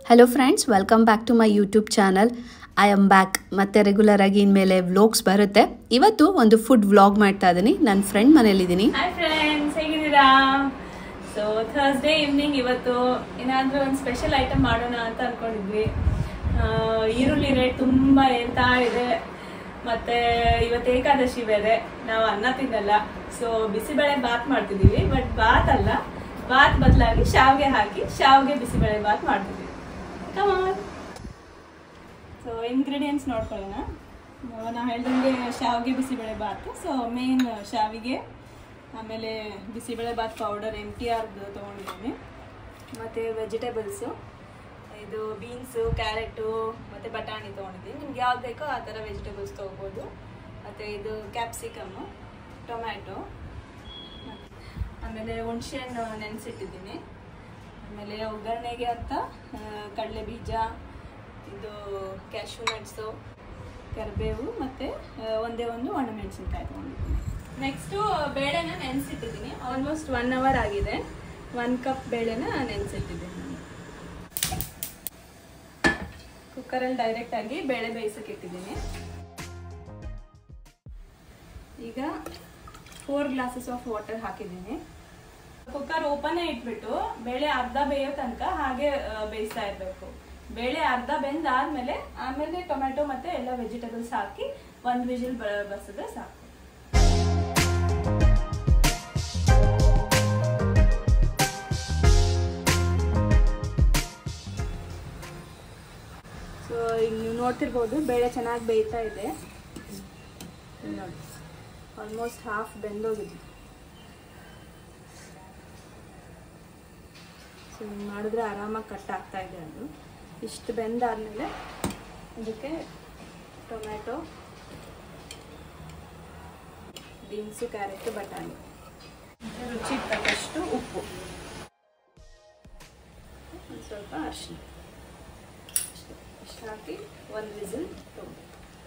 Hello friends welcome back to my YouTube channel I am back ಮತ್ತೆ regular ಆಗಿ ಇನ್ಮೇಲೆ vlogs ಬರುತ್ತೆ ಇವತ್ತು ಒಂದು ಫುಡ್ ವ್ಲಾಗ್ ಮಾಡ್ತಾ ಇದ್ದೀನಿ ನನ್ನ ಫ್ರೆಂಡ್ ಮನೇಲಿದ್ದೀನಿ ಹಾಯ್ ಫ್ರೆಂಡ್ಸ್ ಹೇಗಿದ್ದೀರಾ ಸೊ ಥರ್ಸ್ಡೇ ಈವ್ನಿಂಗ್ ಇವತ್ತು ಏನಾದರೂ ಒಂದು ಸ್ಪೆಷಲ್ ಐಟಮ್ ಮಾಡೋಣ ಅಂತ ಅನ್ಕೊಂಡಿದ್ವಿ ಆ, ಈರುಳ್ಳಿ ರೇಟ್ ತುಂಬ ಏರ್ತಾ ಇದೆ ಮತ್ತೆ ಇವತ್ತು ಏಕಾದಶಿ ಬೇರೆ ನಾವು ಅನ್ನ ತಿನ್ನಲ್ಲ ಸೊ ಬಿಸಿಬೇಳೆ ಬಾತ್ ಮಾಡ್ತಿದ್ದೀವಿ ಬಟ್ ಬಾತ್ ಅಲ್ಲ ಬಾತ್ ಬದಲಾಗಿ ಶಾವ್ಗೆ ಹಾಕಿ ಶಾವ್ಗೆ ಬಿಸಿಬೇಳೆ ಬಾತ್ ಮಾಡ್ತಿದ್ದೀವಿ ಕಮಾನ್ ಸೊ ಇಂಗ್ರೀಡಿಯೆಂಟ್ಸ್ ನೋಡ್ಕೊಳ್ಳೋಣ ನಾ ಹೇಳ್ದಂಗೆ ಶಾವಿಗೆ ಬಿಸಿಬೇಳೆ ಬಾತ್ ಸೊ ಮೇನ್ ಶಾವಿಗೆ ಆಮೇಲೆ bisibele bath powder M T ಆರ್ದು ತೊಗೊಂಡಿದ್ದೀನಿ ಮತ್ತು ವೆಜಿಟೇಬಲ್ಸು ಇದು ಬೀನ್ಸು ಕ್ಯಾರೆಟು ಮತ್ತು ಬಟಾಣಿ ತೊಗೊಂಡಿದ್ದೀನಿ ನಿಮ್ಗೆ ಯಾವ್ದು ಬೇಕೋ ಆ ಥರ ವೆಜಿಟೇಬಲ್ಸ್ ತೊಗೋಬೋದು ಮತ್ತು ಇದು ಕ್ಯಾಪ್ಸಿಕಮ್ಮು ಟೊಮ್ಯಾಟೊ ಆಮೇಲೆ ಹುಣಸೆಹಣ್ಣು ನೆನೆಸಿಟ್ಟಿದ್ದೀನಿ ಆಮೇಲೆ ಒಗ್ಗರಣೆಗೆ ಅಂತ ಕಡಲೆ ಬೀಜ ಇದು ಕ್ಯಾಶ್ಯೂ ನಟ್ಸು ಕರಿಬೇವು ಮತ್ತು ಒಂದೇ ಒಂದು ಒಣಮೆಣಸಿನ್ಕಾಯಿ ತೊಗೊಂಡಿದ್ದೀನಿ ನೆಕ್ಸ್ಟು ಬೇಳೆನ ನೆನೆಸಿಟ್ಟಿದ್ದೀನಿ ಆಲ್ಮೋಸ್ಟ್ ಒನ್ ಅವರ್ ಆಗಿದೆ ಒನ್ ಕಪ್ ಬೇಳೆನ ನೆನೆಸಿಟ್ಟಿದ್ದೀನಿ ನಾನು ಕುಕ್ಕರಲ್ಲಿ ಡೈರೆಕ್ಟಾಗಿ ಬೇಳೆ ಬೇಯಿಸೋಕೆ ಇಟ್ಟಿದ್ದೀನಿ ಈಗ ಫೋರ್ ಗ್ಲಾಸಸ್ ಆಫ್ ವಾಟರ್ ಹಾಕಿದ್ದೀನಿ ಕುಕ್ಕರ್ ಓಪನ್ ಇಟ್ಬಿಟ್ಟು ಬೇಳೆ ಅರ್ಧ ಬೇಯೋ ತನಕ ಹಾಗೆ ಆ, ಬೇಯಿಸ್ತಾ ಇರಬೇಕು ಬೇಳೆ ಅರ್ಧ ಬೆಂದಾದ್ಮೇಲೆ ಆಮೇಲೆ ಟೊಮೆಟೊ ಮತ್ತೆ ಎಲ್ಲ ವೆಜಿಟೇಬಲ್ಸ್ ಹಾಕಿ ಒಂದು ವಿಜಿಲ್ ಬಸಿದ್ರೆ ಸಾಕು ಸೊ ಈಗ ನೀವು ನೋಡ್ತಿರ್ಬೋದು ಬೇಳೆ ಚೆನ್ನಾಗಿ ಬೇಯ್ತಾ ಇದೆ ಇಲ್ಲಿ ನೋಡಿ ಆಲ್ಮೋಸ್ಟ್ ಹಾಫ್ ಬೆಂದೋಗಿದೆ ಸೊ ಹಿಂಗೆ ಮಾಡಿದ್ರೆ ಆರಾಮಾಗಿ ಕಟ್ ಆಗ್ತಾ ಇದೆ ಅದು ಇಷ್ಟು ಬೆಂದಾದ್ಮೇಲೆ ಅದಕ್ಕೆ ಟೊಮ್ಯಾಟೊ ಬೀನ್ಸು ಕ್ಯಾರೆಟ್ ಬಟಾಣಿ ಮತ್ತೆ ರುಚಿಗೆ ತಕ್ಕಷ್ಟು ಉಪ್ಪು ಒಂದು ಸ್ವಲ್ಪ ಅರಿಶಿನ ಅಷ್ಟೇ ಇಷ್ಟು ಹಾಕಿ ಒಂದು ವಿಸಿಲ್ ತೊಗೊಂಡು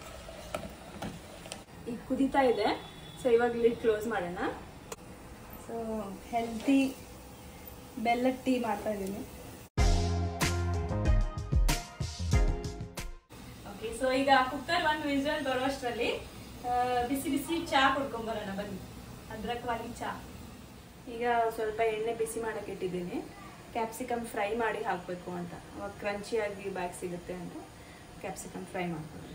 ಈಗ ಕುದೀತಾ ಇದೆ ಸೊ ಇವಾಗ ಲಿಡ್ ಕ್ಲೋಸ್ ಮಾಡೋಣ ಸೊ ಹೆಲ್ತಿ ಬೆಲ್ಲದ ಟೀ ಮಾಡ್ತಾ ಇದ್ದೀನಿ ಓಕೆ ಸೊ ಈಗ ಕುಕ್ಕರ್ ಒಂದು ವಿಜುವಲ್ ಬರೋಷ್ಟರಲ್ಲಿ ಬಿಸಿ ಬಿಸಿ ಚಾ ಕುಡ್ಕೊಂಬರೋಣ ಬನ್ನಿ ಅದ್ರಕವಾಗಿ ಚಾ ಈಗ ಸ್ವಲ್ಪ ಎಣ್ಣೆ ಬಿಸಿ ಮಾಡಕ್ಕೆ ಇಟ್ಟಿದ್ದೀನಿ ಕ್ಯಾಪ್ಸಿಕಮ್ ಫ್ರೈ ಮಾಡಿ ಹಾಕಬೇಕು ಅಂತ ಅವಾಗ ಕ್ರಂಚಿಯಾಗಿ ಬ್ಯಾಗ್ ಸಿಗುತ್ತೆ ಅಂತ ಕ್ಯಾಪ್ಸಿಕಮ್ ಫ್ರೈ ಮಾಡ್ಕೊಂಡು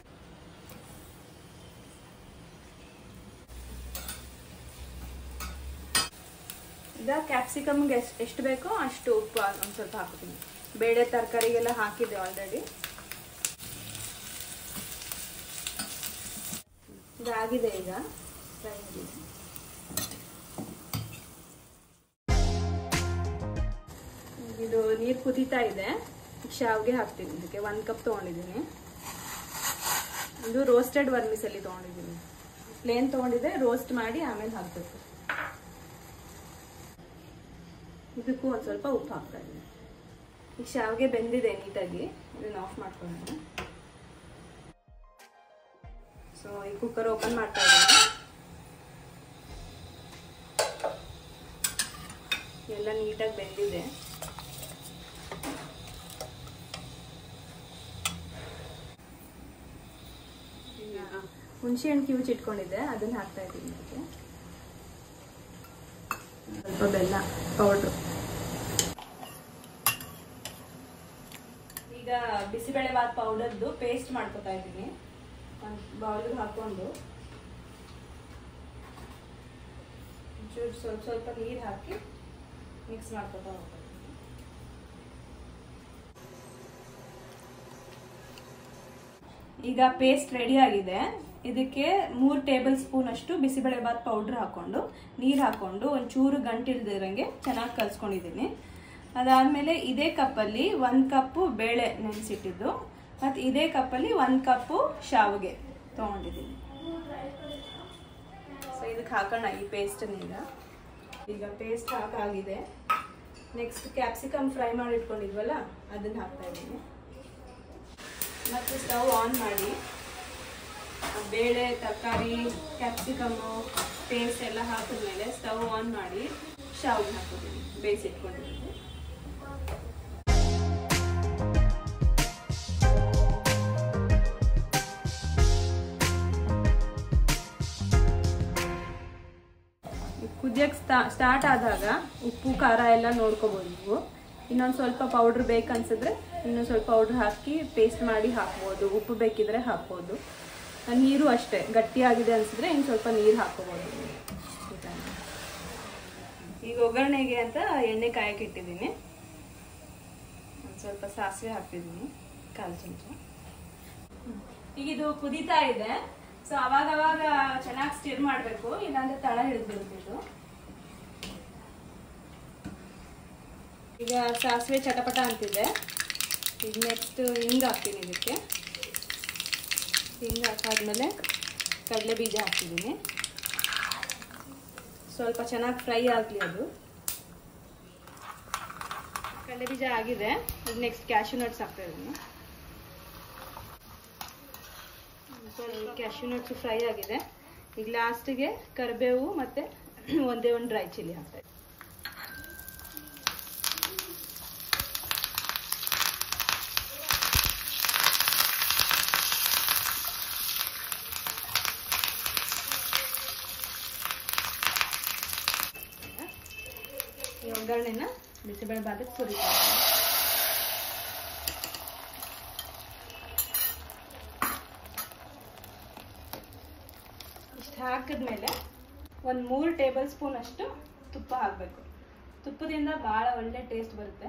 ಈಗ ಕ್ಯಾಪ್ಸಿಕಮ್ಗೆ ಎಷ್ಟು ಎಷ್ಟು ಬೇಕೋ ಅಷ್ಟು ಉಪ್ಪು ಒಂದು ಸ್ವಲ್ಪ ಹಾಕೋತೀನಿ ಬೇಳೆ ತರಕಾರಿಗೆಲ್ಲ ಹಾಕಿದೆ ಆಲ್ರೆಡಿ ಇದಾಗಿದೆ ಈಗ ಫ್ರೈ ಆಗಿದೆ ಇದು ನೀರು ಕುದೀತಾ ಇದೆ ಈಗ ಶಾವ್ಗೆ ಹಾಕ್ತೀನಿ ಇದಕ್ಕೆ ಒಂದು ಕಪ್ ತೊಗೊಂಡಿದ್ದೀನಿ ಇದು ರೋಸ್ಟೆಡ್ ವರ್ಮಿಸಲ್ಲಿ ತೊಗೊಂಡಿದ್ದೀನಿ ಪ್ಲೇನ್ ತೊಗೊಂಡಿದ್ದೆ ರೋಸ್ಟ್ ಮಾಡಿ ಆಮೇಲೆ ಹಾಕಬೇಕು ಇದಕ್ಕೂ ಒಂದು ಸ್ವಲ್ಪ ಉಪ್ಪು ಹಾಕ್ತಾ ಇದ್ದೀನಿ ಈಗ ಶಾವಿಗೆ ಬೆಂದಿದೆ ನೀಟಾಗಿ ಇದನ್ನು ಆಫ್ ಮಾಡ್ಕೊಳ್ಳೋಣ ಸೊ ಈ ಕುಕ್ಕರ್ ಓಪನ್ ಮಾಡ್ತಾ ಇದ್ದೀನಿ ಎಲ್ಲ ನೀಟಾಗಿ ಬೆಂದಿದೆ ಹುಣಸೆ ಹಣ್ಣು ಕಿವುಚಿ ಇಟ್ಕೊಂಡಿದ್ದೆ ಅದನ್ನ ಹಾಕ್ತಾ ಇದ್ದೀನಿ ಇದಕ್ಕೆ ಸ್ವಲ್ಪ ಬೆಲ್ಲ ಪೌಡ್ರು ಈಗ ಬಿಸಿಬೇಳೆ ಬಾತ್ ಪೌಡರ್ದು ಪೇಸ್ಟ್ ಮಾಡ್ಕೊತಾ ಇದ್ದೀನಿ ಒಂದು ಬೌಲ್ಗೆ ಹಾಕೊಂಡು ಒಂಚೂರು ಸ್ವಲ್ಪ ಸ್ವಲ್ಪ ನೀರು ಹಾಕಿ ಮಿಕ್ಸ್ ಮಾಡ್ಕೊತಾ ಹೋಗ್ತೀನಿ ಈಗ ಪೇಸ್ಟ್ ರೆಡಿ ಆಗಿದೆ ಇದಕ್ಕೆ ಮೂರು ಟೇಬಲ್ ಸ್ಪೂನ್ ಅಷ್ಟು ಬಿಸಿಬೇಳೆ ಬಾತ್ ಪೌಡ್ರ್ ಹಾಕೊಂಡು ನೀರು ಹಾಕೊಂಡು ಒಂಚೂರು ಗಂಟಿಲ್ದಿರಂಗೆ ಚೆನ್ನಾಗಿ ಕಲ್ಸ್ಕೊಂಡಿದ್ದೀನಿ ಅದಾದಮೇಲೆ ಇದೇ ಕಪ್ಪಲ್ಲಿ ಒಂದು ಕಪ್ಪು ಬೇಳೆ ನೆನೆಸಿಟ್ಟಿದ್ದು ಮತ್ತು ಇದೇ ಕಪ್ಪಲ್ಲಿ ಒಂದು ಕಪ್ಪು ಶಾವಿಗೆ ತೊಗೊಂಡಿದ್ದೀನಿ ಸೊ ಇದಕ್ಕೆ ಹಾಕೋಣ ಈ ಪೇಸ್ಟನ್ನ ಈಗ ಈಗ ಪೇಸ್ಟ್ ಹಾಕಾಗಿದೆ ನೆಕ್ಸ್ಟ್ ಕ್ಯಾಪ್ಸಿಕಮ್ ಫ್ರೈ ಮಾಡಿ ಇಟ್ಕೊಂಡಿದ್ವಲ್ಲ ಅದನ್ನು ಹಾಕ್ತಾ ಇದ್ದೀನಿ ಮತ್ತು ಸ್ಟವ್ ಆನ್ ಮಾಡಿ ಆ ಬೇಳೆ ತರಕಾರಿ ಕ್ಯಾಪ್ಸಿಕಮ್ಮು ಪೇಸ್ಟ್ ಎಲ್ಲ ಹಾಕಿದ್ಮೇಲೆ ಸ್ಟವ್ ಆನ್ ಮಾಡಿ ಶಾವಿಗೆ ಹಾಕೋತೀನಿ ಬೇಯಿಸಿಟ್ಕೊಂಡಿದ್ದೀನಿ ಕುದಿಯಕ್ಕೆ ಸ್ಟಾ ಸ್ಟಾರ್ಟ್ ಆದಾಗ ಉಪ್ಪು ಖಾರ ಎಲ್ಲ ನೋಡ್ಕೋಬೋದು ನೀವು ಇನ್ನೊಂದು ಸ್ವಲ್ಪ ಪೌಡ್ರ್ ಬೇಕನ್ಸಿದ್ರೆ ಇನ್ನೊಂದು ಸ್ವಲ್ಪ ಪೌಡ್ರ್ ಹಾಕಿ ಪೇಸ್ಟ್ ಮಾಡಿ ಹಾಕ್ಬೋದು ಉಪ್ಪು ಬೇಕಿದ್ರೆ ಹಾಕ್ಬೋದು ಆ ನೀರು ಅಷ್ಟೇ ಗಟ್ಟಿಯಾಗಿದೆ ಅನಿಸಿದ್ರೆ ಇನ್ನು ಸ್ವಲ್ಪ ನೀರು ಹಾಕ್ಕೋಬೋದು ಈಗ ಒಗ್ಗರಣೆಗೆ ಅಂತ ಎಣ್ಣೆ ಕಾಯಕ್ಕೆ ಇಟ್ಟಿದ್ದೀನಿ ಒಂದು ಸ್ವಲ್ಪ ಸಾಸಿವೆ ಹಾಕ್ತಿದ್ದೀನಿ ಕಾಲು ಚಮಚ ಈಗ ಇದು ಕುದೀತಾ ಇದೆ ಸೊ ಅವಾಗ ಅವಾಗ ಚೆನ್ನಾಗಿ ಸ್ಟಿರ್ ಮಾಡಬೇಕು ಇಲ್ಲಾಂದ್ರೆ ತಳ ಹಿಡಿದ್ಬಿಡ್ತಿದ್ದು ಈಗ ಸಾಸಿವೆ ಚಟಪಟ ಅಂತಿದೆ ಈಗ ನೆಕ್ಸ್ಟ್ ಹಿಂಗೆ ಹಾಕ್ತೀನಿ ಇದಕ್ಕೆ ಹಿಂಗೆ ಹಾಕಾದ್ಮೇಲೆ ಕಡಲೆ ಬೀಜ ಹಾಕ್ತಿದ್ದೀನಿ ಸ್ವಲ್ಪ ಚೆನ್ನಾಗಿ ಫ್ರೈ ಆಗಲಿ ಅದು ಕಡಲೆ ಬೀಜ ಆಗಿದೆ ಈಗ ನೆಕ್ಸ್ಟ್ ಕ್ಯಾಶ್ಯೂ ನಟ್ಸ್ ಹಾಕ್ತಾ ಇದ್ದೀನಿ ಸ್ವಲ್ಪ ಕ್ಯಾಶ್ಯೂ ನಟ್ಸ್ ಫ್ರೈ ಆಗಿದೆ ಈಗ ಲಾಸ್ಟಿಗೆ ಕರಿಬೇವು ಮತ್ತು ಒಂದೇ ಒಂದು ಡ್ರೈ ಚಿಲ್ಲಿ ಹಾಕ್ತಾ ಇದ್ದೀನಿ ಈ ಒಗ್ಗರಣೆನ ಬಿಸಿಬೇಳೆ ಬಾದಕ್ಕೆ ಸುರಿತಾ ಇದ್ದೀನಿ. ಇಷ್ಟು ಹಾಕಿದ್ಮೇಲೆ ಒಂದು ಮೂರು ಟೇಬಲ್ ಸ್ಪೂನ್ ಅಷ್ಟು ತುಪ್ಪ ಹಾಕಬೇಕು ತುಪ್ಪದಿಂದ ಭಾಳ ಒಳ್ಳೆ ಟೇಸ್ಟ್ ಬರುತ್ತೆ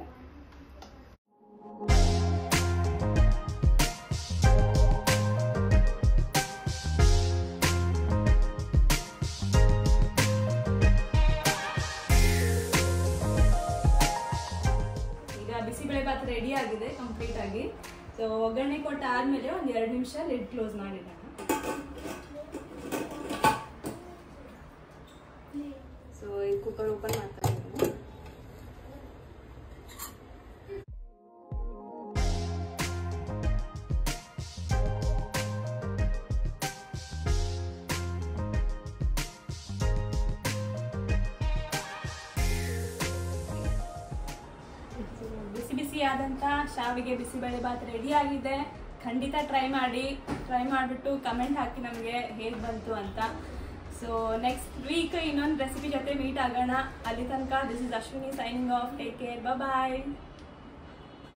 ಈಗ ಬಿಸಿಬೇಳೆಭಾತ್ ರೆಡಿ ಆಗಿದೆ ಕಂಪ್ಲೀಟ್ ಆಗಿ ಸೊ ಒಗ್ಗರಣೆ ಕೊಟ್ಟ ಆದ್ಮೇಲೆ ಒಂದ್ ಎರಡು ನಿಮಿಷ ಲಿಡ್ ಕ್ಲೋಸ್ ಮಾಡಿಡೋಣ ಸೊ ಈ ಕುಕ್ಕರ್ ಓಪನ್ ಮಾಡ್ತಾ ಇದ್ದೀನಿ So, ಬಿಸಿ ಬಿಸಿ ಆದಂತ ಶಾವಿಗೆ ಬಿಸಿಬೇಳೆ ಬಾತ್ ರೆಡಿ ಆಗಿದೆ ಖಂಡಿತ ಟ್ರೈ ಮಾಡಿ ಟ್ರೈ ಮಾಡಿಬಿಟ್ಟು ಕಮೆಂಟ್ ಹಾಕಿ ನಮಗೆ ಹೇಗೆ ಬಂತು ಅಂತ ಸೊ ನೆಕ್ಸ್ಟ್ ವೀಕ್ ಇನ್ನೊಂದು ರೆಸಿಪಿ ಜೊತೆ ಮೀಟ್ ಆಗೋಣ ಅಲ್ಲಿ ತನಕ this is Ashwini signing off take care bye